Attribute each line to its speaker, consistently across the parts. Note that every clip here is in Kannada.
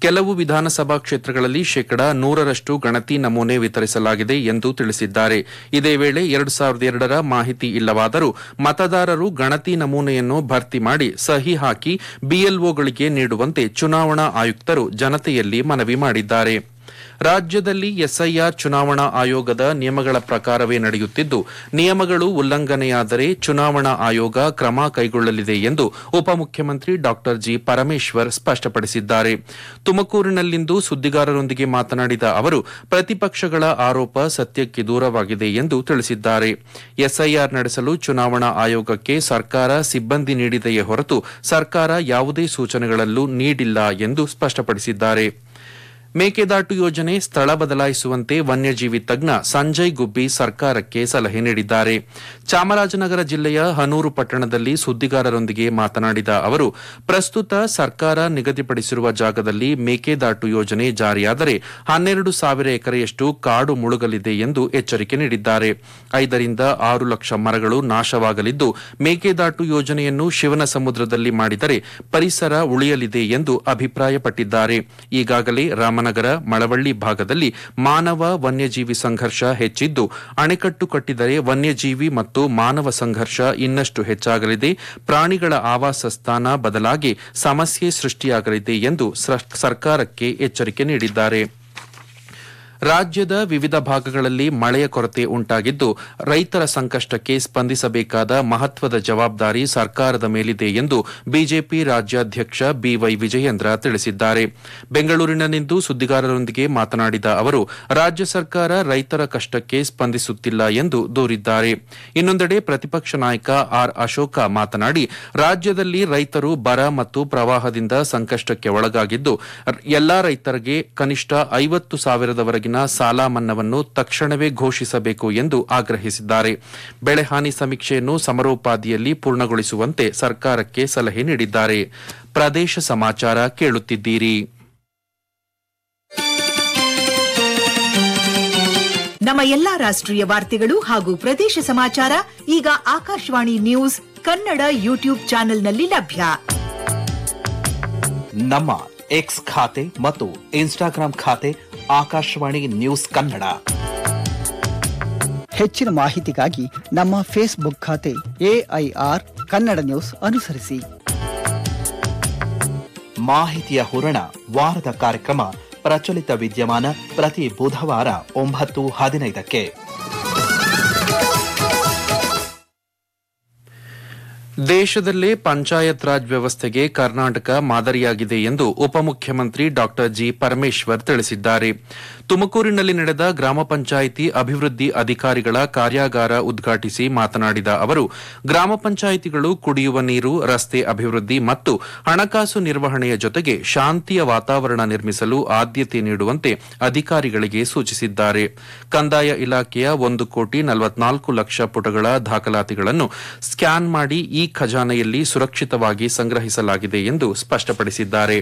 Speaker 1: ಕೆಲವು ವಿಧಾನಸಭಾ ಕ್ಷೇತ್ರಗಳಲ್ಲಿ ಶೇಕಡಾ ನೂರರಷ್ಟು ಗಣತಿ ನಮೂನೆ ವಿತರಿಸಲಾಗಿದೆ ಎಂದು ತಿಳಿಸಿದ್ದಾರೆ ಇದೇ ವೇಳೆ ಎರಡು ಸಾವಿರದ ಎರಡರ ಮಾಹಿತಿ ಇಲ್ಲವಾದರೂ ಮತದಾರರು ಗಣತಿ ನಮೂನೆಯನ್ನು ಭರ್ತಿ ಮಾಡಿ ಸಹಿ ಹಾಕಿ ಬಿಎಲ್ಒಗಳಿಗೆ ನೀಡುವಂತೆ ಚುನಾವಣಾ ಆಯುಕ್ತರು ಜನತೆಯಲ್ಲಿ ಮನವಿ ಮಾಡಿದ್ದಾರೆ ರಾಜ್ಯದಲ್ಲಿ ಎಸ್ಐಆರ್ ಚುನಾವಣಾ ಆಯೋಗದ ನಿಯಮಗಳ ಪ್ರಕಾರವೇ ನಡೆಯುತ್ತಿದ್ದು ನಿಯಮಗಳು ಉಲ್ಲಂಘನೆಯಾದರೆ ಚುನಾವಣಾ ಆಯೋಗ ಕ್ರಮ ಕೈಗೊಳ್ಳಲಿದೆ ಎಂದು ಉಪಮುಖ್ಯಮಂತ್ರಿ ಡಾ ಜಿ ಪರಮೇಶ್ವರ್ ಸ್ಪಷ್ಟಪಡಿಸಿದ್ದಾರೆ ತುಮಕೂರಿನಲ್ಲಿಂದು ಸುದ್ದಿಗಾರರೊಂದಿಗೆ ಮಾತನಾಡಿದ ಅವರು ಪ್ರತಿಪಕ್ಷಗಳ ಆರೋಪ ಸತ್ಯಕ್ಕೆ ದೂರವಾಗಿದೆ ಎಂದು ತಿಳಿಸಿದ್ದಾರೆ ಎಸ್ಐಆರ್ ನಡೆಸಲು ಚುನಾವಣಾ ಆಯೋಗಕ್ಕೆ ಸರ್ಕಾರ ಸಿಬ್ಬಂದಿ ನೀಡಿದೆಯೇ ಹೊರತು ಸರ್ಕಾರ ಯಾವುದೇ ಸೂಚನೆಗಳಲ್ಲೂ ನೀಡಿಲ್ಲ ಎಂದು ಸ್ಪಷ್ಟಪಡಿಸಿದ್ದಾರೆ ಮೇಕೆದಾಟು ಯೋಜನೆ ಸ್ಥಳ ಬದಲಾಯಿಸುವಂತೆ ವನ್ಯಜೀವಿ ತಜ್ಞ ಸಂಜಯ್ ಗುಬ್ಬಿ ಸರ್ಕಾರಕ್ಕೆ ಸಲಹೆ ನೀಡಿದ್ದಾರೆ ಚಾಮರಾಜನಗರ ಜಿಲ್ಲೆಯ ಹನೂರು ಪಟ್ಟಣದಲ್ಲಿ ಸುದ್ದಿಗಾರರೊಂದಿಗೆ ಮಾತನಾಡಿದ ಅವರು ಪ್ರಸ್ತುತ ಸರ್ಕಾರ ನಿಗದಿಪಡಿಸಿರುವ ಜಾಗದಲ್ಲಿ ಮೇಕೆದಾಟು ಯೋಜನೆ ಜಾರಿಯಾದರೆ ಹನ್ನೆರಡು ಸಾವಿರ ಎಕರೆಯಷ್ಟು ಕಾಡು ಮುಳುಗಲಿದೆ ಎಂದು ಎಚ್ಚರಿಕೆ ನೀಡಿದ್ದಾರೆ ಐದರಿಂದ ಆರು ಲಕ್ಷ ಮರಗಳು ನಾಶವಾಗಲಿದ್ದು ಮೇಕೆದಾಟು ಯೋಜನೆಯನ್ನು ಶಿವನ ಸಮುದ್ರದಲ್ಲಿ ಮಾಡಿದರೆ ಪರಿಸರ ಉಳಿಯಲಿದೆ ಎಂದು ಅಭಿಪ್ರಾಯಪಟ್ಟಿದ್ದಾರೆ ಈಗಾಗಲೇ ರಾಮನಗರ ಮಳವಳ್ಳಿ ಭಾಗದಲ್ಲಿ ಮಾನವ ವನ್ಯಜೀವಿ ಸಂಘರ್ಷ ಹೆಚ್ಚಿದ್ದು ಅಣೆಕಟ್ಟು ಕಟ್ಟಿದರೆ ವನ್ಯಜೀವಿ ಮತ್ತು ಮಾನವ ಸಂಘರ್ಷ ಇನ್ನಷ್ಟು ಹೆಚ್ಚಾಗಲಿದೆ ಪ್ರಾಣಿಗಳ ಆವಾಸ ಸ್ಥಾನ ಬದಲಾಗಿ ಸಮಸ್ಯೆ ಸೃಷ್ಟಿಯಾಗಲಿದೆ ಎಂದು ಸ್ರ- ಸರ್ಕಾರಕ್ಕೆ ಎಚ್ಚರಿಕೆ ನೀಡಿದ್ದಾರೆ ರಾಜ್ಯದ ವಿವಿಧ ಭಾಗಗಳಲ್ಲಿ ಮಳೆಯ ಕೊರತೆ ಉಂಟಾಗಿದ್ದು ರೈತರ ಸಂಕಷ್ಟಕ್ಕೆ ಸ್ಪಂದಿಸಬೇಕಾದ ಮಹತ್ವದ ಜವಾಬ್ದಾರಿ ಸರ್ಕಾರದ ಮೇಲಿದೆ ಎಂದು ಬಿಜೆಪಿ ರಾಜ್ಯಾಧ್ಯಕ್ಷ ಬಿವೈ ವಿಜಯೇಂದ್ರ ತಿಳಿಸಿದ್ದಾರೆ ಬೆಂಗಳೂರಿನಲ್ಲಿಂದು ಸುದ್ದಿಗಾರರೊಂದಿಗೆ ಮಾತನಾಡಿದ ಅವರು ರಾಜ್ಯ ಸರ್ಕಾರ ರೈತರ ಕಷ್ಟಕ್ಕೆ ಸ್ಪಂದಿಸುತ್ತಿಲ್ಲ ಎಂದು ದೂರಿದ್ದಾರೆ ಇನ್ನೊಂದೆಡೆ ಪ್ರತಿಪಕ್ಷ ನಾಯಕ ಆರ್ ಅಶೋಕ ಮಾತನಾಡಿ ರಾಜ್ಯದಲ್ಲಿ ರೈತರು ಬರ ಮತ್ತು ಪ್ರವಾಹದಿಂದ ಸಂಕಷ್ಟಕ್ಕೆ ಒಳಗಾಗಿದ್ದು ರ- ಎಲ್ಲಾ ರೈತರಿಗೆ ಕನಿಷ್ಠ ಐವತ್ತು ಸಾವಿರದವರೆಗಿನ ಸಾಲ ಮನ್ನಾವನ್ನು ತಕ್ಷಣವೇ ಘೋಷಿಸಬೇಕು ಎಂದು ಆಗ್ರಹಿಸಿದ್ದಾರೆ ಬೆಳೆ ಹಾನಿ ಸಮೀಕ್ಷೆಯನ್ನು ಸಮರೋಪಾದಿಯಲ್ಲಿ ಪೂರ್ಣಗೊಳಿಸುವಂತೆ ಸರ್ಕಾರಕ್ಕೆ ಸಲಹೆ ನೀಡಿದ್ದಾರೆ ಪ್ರದೇಶ ಸಮಾಚಾರ ಕೇಳುತ್ತಿದ್ದೀರಿ
Speaker 2: ನಮ್ಮ ಎಲ್ಲಾ ರಾಷ್ಟ್ರೀಯ ವಾರ್ತೆಗಳು ಹಾಗೂ ಪ್ರದೇಶ ಸಮಾಚಾರ ಈಗ ಆಕಾಶವಾಣಿ ನ್ಯೂಸ್ ಕನ್ನಡ ಯೂಟ್ಯೂಬ್ ಚಾನೆಲ್ನಲ್ಲಿ ಲಭ್ಯ
Speaker 3: ನಮ್ಮ ಎಕ್ಸ್ ಖಾತೆ ಮತ್ತು ಇನ್ಸ್ಟಾಗ್ರಾಂ ಖಾತೆ ಆಕಾಶವಾಣಿ ನ್ಯೂಸ್ ಕನ್ನಡ
Speaker 4: ಹೆಚ್ಚಿನ ಮಾಹಿತಿಗಾಗಿ ನಮ್ಮ ಫೇಸ್ಬುಕ್ ಖಾತೆ ಎಐಆರ್ ಕನ್ನಡ ನ್ಯೂಸ್ ಅನುಸರಿಸಿ
Speaker 3: ಮಾಹಿತಿಯ ಹೂರಣ ವಾರದ ಕಾರ್ಯಕ್ರಮ ಪ್ರಚಲಿತ ವಿದ್ಯಮಾನ ಪ್ರತಿ ಬುಧವಾರ ಒಂಬತ್ತು ಹದಿನೈದಕ್ಕೆ
Speaker 1: ದೇಶದಲ್ಲೇ ಪಂಚಾಯತ್ ರಾಜ್ ವ್ಯವಸ್ಥೆಗೆ ಕರ್ನಾಟಕ ಮಾದರಿಯಾಗಿದೆ ಎಂದು ಉಪಮುಖ್ಯಮಂತ್ರಿ ಡಾ ಜಿ ಪರಮೇಶ್ವರ್ ತಿಳಿಸಿದ್ದಾರೆ ತುಮಕೂರಿನಲ್ಲಿ ನಡೆದ ಗ್ರಾಮ ಪಂಚಾಯಿತಿ ಅಭಿವೃದ್ಧಿ ಅಧಿಕಾರಿಗಳ ಕಾರ್ಯಾಗಾರ ಉದ್ಘಾಟಿಸಿ ಮಾತನಾಡಿದ ಅವರು ಗ್ರಾಮ ಪಂಚಾಯಿತಿಗಳು ಕುಡಿಯುವ ನೀರು ರಸ್ತೆ ಅಭಿವೃದ್ಧಿ ಮತ್ತು ಹಣಕಾಸು ನಿರ್ವಹಣೆಯ ಜೊತೆಗೆ ಶಾಂತಿಯ ವಾತಾವರಣ ನಿರ್ಮಿಸಲು ಆದ್ಯತೆ ನೀಡುವಂತೆ ಅಧಿಕಾರಿಗಳಿಗೆ ಸೂಚಿಸಿದ್ದಾರೆ ಕಂದಾಯ ಇಲಾಖೆಯ ಒಂದು ಕೋಟಿ ನಲವತ್ನಾಲ್ಕು ಲಕ್ಷ ಪುಟಗಳ ದಾಖಲಾತಿಗಳನ್ನು ಸ್ಕ್ಯಾನ್ ಮಾಡಿ ಈ ಖಜಾನೆಯಲ್ಲಿ ಸುರಕ್ಷಿತವಾಗಿ ಸಂಗ್ರಹಿಸಲಾಗಿದೆ ಎಂದು ಸ್ಪಷ್ಟಪಡಿಸಿದ್ದಾರೆ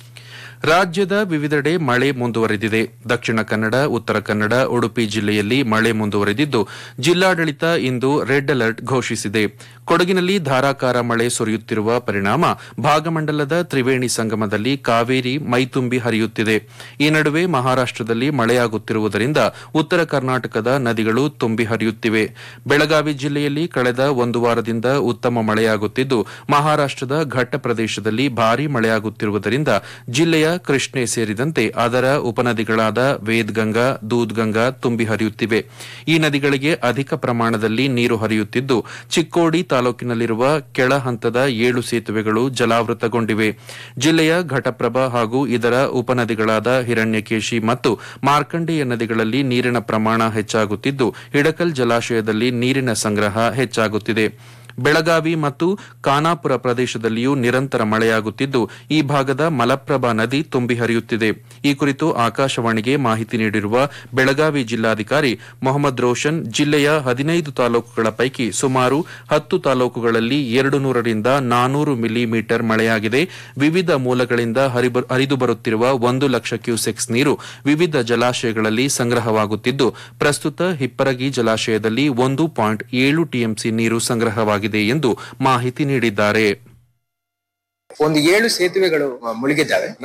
Speaker 1: ರಾಜ್ಯದ ವಿವಿಧೆಡೆ ಮಳೆ ಮುಂದುವರೆದಿದೆ ದಕ್ಷಿಣ ಕನ್ನಡ ಉತ್ತರ ಕನ್ನಡ ಉಡುಪಿ ಜಿಲ್ಲೆಯಲ್ಲಿ ಮಳೆ ಮುಂದುವರೆದಿದ್ದು ಜಿಲ್ಲಾಡಳಿತ ಇಂದು ರೆಡ್ ಅಲರ್ಟ್ ಘೋಷಿಸಿದೆ ಕೊಡಗಿನಲ್ಲಿ ಧಾರಾಕಾರ ಮಳೆ ಸುರಿಯುತ್ತಿರುವ ಪರಿಣಾಮ ಭಾಗಮಂಡಲದ ತ್ರಿವೇಣಿ ಸಂಗಮದಲ್ಲಿ ಕಾವೇರಿ ಮೈತುಂಬಿ ಹರಿಯುತ್ತಿದೆ ಈ ನಡುವೆ ಮಹಾರಾಷ್ಟದಲ್ಲಿ ಮಳೆಯಾಗುತ್ತಿರುವುದರಿಂದ ಉತ್ತರ ಕರ್ನಾಟಕದ ನದಿಗಳು ತುಂಬಿ ಹರಿಯುತ್ತಿವೆ ಬೆಳಗಾವಿ ಜಿಲ್ಲೆಯಲ್ಲಿ ಕಳೆದ ಒಂದು ವಾರದಿಂದ ಉತ್ತಮ ಮಳೆಯಾಗುತ್ತಿದ್ದು ಮಹಾರಾಷ್ಟದ ಘಟ್ಟ ಪ್ರದೇಶದಲ್ಲಿ ಭಾರೀ ಮಳೆಯಾಗುತ್ತಿರುವುದರಿಂದ ಜಿಲ್ಲೆಯ ಕೃಷ್ಣೆ ಸೇರಿದಂತೆ ಅದರ ಉಪನದಿಗಳಾದ ವೇದ್ಗಂಗಾ ದೂದ್ಗಂಗಾ ತುಂಬಿ ಹರಿಯುತ್ತಿವೆ ಈ ನದಿಗಳಿಗೆ ಅಧಿಕ ಪ್ರಮಾಣದಲ್ಲಿ ನೀರು ಹರಿಯುತ್ತಿದ್ದು ಚಿಕ್ಕೋಡಿ ತಾಲೂಕಿನಲ್ಲಿರುವ ಕೆಳ ಹಂತದ ಏಳು ಸೇತುವೆಗಳು ಜಲಾವೃತಗೊಂಡಿವೆ ಜಿಲ್ಲೆಯ ಘಟಪ್ರಭಾ ಹಾಗೂ ಇದರ ಉಪನದಿಗಳಾದ ಹಿರಣ್ಯಕೇಶಿ ಮತ್ತು ಮಾರ್ಕಂಡೇಯ ನದಿಗಳಲ್ಲಿ ನೀರಿನ ಪ್ರಮಾಣ ಹೆಚ್ಚಾಗುತ್ತಿದ್ದು ಹಿಡಕಲ್ ಜಲಾಶಯದಲ್ಲಿ ನೀರಿನ ಸಂಗ್ರಹ ಹೆಚ್ಚಾಗುತ್ತಿದೆ ಬೆಳಗಾವಿ ಮತ್ತು ಖಾನಾಪುರ ಪ್ರದೇಶದಲ್ಲಿಯೂ ನಿರಂತರ ಮಳೆಯಾಗುತ್ತಿದ್ದು ಈ ಭಾಗದ ಮಲಪ್ರಭಾ ನದಿ ತುಂಬಿ ಹರಿಯುತ್ತಿದೆ ಈ ಕುರಿತು ಆಕಾಶವಾಣಿಗೆ ಮಾಹಿತಿ ನೀಡಿರುವ ಬೆಳಗಾವಿ ಜಿಲ್ಲಾಧಿಕಾರಿ ಮೊಹಮ್ಮದ್ ರೋಷನ್ ಜಿಲ್ಲೆಯ ಹದಿನೈದು ತಾಲೂಕುಗಳ ಪೈಕಿ ಸುಮಾರು ಹತ್ತು ತಾಲೂಕುಗಳಲ್ಲಿ ಎರಡು ನೂರರಿಂದ ನಾನೂರು ಮಿಲಿಮೀಟರ್ ಮಳೆಯಾಗಿದೆ ವಿವಿಧ ಮೂಲಗಳಿಂದ ಹರಿಬ- ಹರಿದು ಬರುತ್ತಿರುವ ಒಂದು ಲಕ್ಷ ಕ್ಯೂಸೆಕ್ಸ್ ನೀರು ವಿವಿಧ ಜಲಾಶಯಗಳಲ್ಲಿ ಸಂಗ್ರಹವಾಗುತ್ತಿದ್ದು ಪ್ರಸ್ತುತ ಹಿಪ್ಪರಗಿ ಜಲಾಶಯದಲ್ಲಿ ಒಂದು ಪಾಯಿಂಟ್ ಏಳು ಟಿಎಂಸಿ ನೀರು ಸಂಗ್ರಹವಾಗಿದೆ ಎಂದು ಮಾಹಿತಿ ನೀಡಿದ್ದಾರೆ
Speaker 5: ಒಂದು ಏಳು ಸೇತುವೆಗಳು ಮುಳುಗಿದ್ದಾವೆ